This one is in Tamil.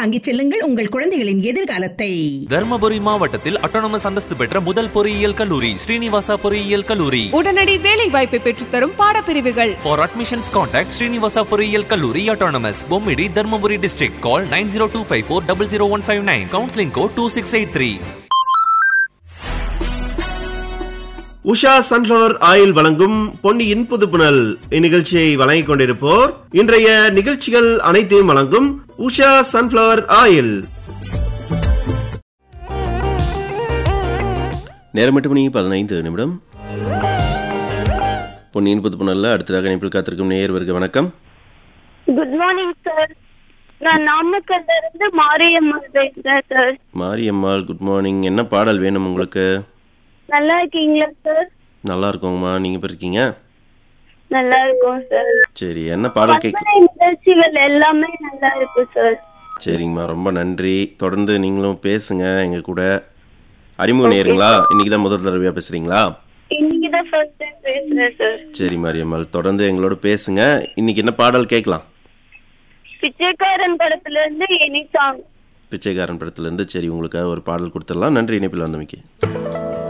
தாங்கிச் செல்லுங்கள் உங்கள் குழந்தைகளின் எதிர்காலத்தை தர்மபுரி மாவட்டத்தில் அட்டானமஸ் அந்தஸ்து பெற்ற முதல் பொறியியல் கல்லூரி ஸ்ரீனிவாசா பொறியியல் கல்லூரி உடனடி வேலை வாய்ப்பை பெற்றுத்தரும் பாடப்பிரிவுகள் ஃபார் அட்மிஷன்ஸ் கான்டாக்ட் ஸ்ரீனிவாசா பொறியியல் கல்லூரி autonomous Bommidi Dharmapuri district call nine zero two five four double zero one five nine counselling code two six eight three Usha sunflower oil வழங்கும் பொன்னியின் புதுப்புணல் இந்நிகழ்ச்சியை வழங்கிக் கொண்டிருப்போர் இன்றைய நிகழ்ச்சிகள் அனைத்தையும் வழங்கும் உஷா சன்ஃபிளவர் ஆயில் நேரம் எட்டு மணி பதினைந்து நிமிடம் பொன்னியின் புதுப்புணல்ல அடுத்ததாக இணைப்பில் காத்திருக்கும் நேயர்களுக்கு வணக்கம் குட் மார்னிங் சார் நான் நாமக்கல்ல இருந்து மாரியம்மாள் பேசுறேன் சார் மாரியம்மாள் குட் மார்னிங் என்ன பாடல் வேணும் உங்களுக்கு நல்லா இருக்கீங்களா சார் நல்லா இருக்கோங்கம்மா நீங்க எப்படி இருக்கீங்க நல்லா இருக்கோம் சார் சரி என்ன பாடல் கேட்க பண்பலை நிகழ்ச்சிகள் எல்லாமே நல்லா இருக்கு சார் சரிங்கம்மா ரொம்ப நன்றி தொடர்ந்து நீங்களும் பேசுங்க எங்க கூட அறிமுக நேருங்களா இன்னைக்கு தான் முதல் தடவையா பேசுறீங்களா இன்னைக்கு தான் ஃபர்ஸ்ட் டைம் பேசுறேன் சார் சரி மாரியம்மாள் தொடர்ந்து எங்களோட பேசுங்க இன்னைக்கு என்ன பாடல் கேட்கலாம் பிச்சைக்காரன் படத்துல இருந்து எனி சாங் பிச்சைக்காரன் படத்துல இருந்து சரி உங்களுக்காக ஒரு பாடல் கொடுத்துடலாம் நன்றி இணைப்பில் வந்தமைக்கு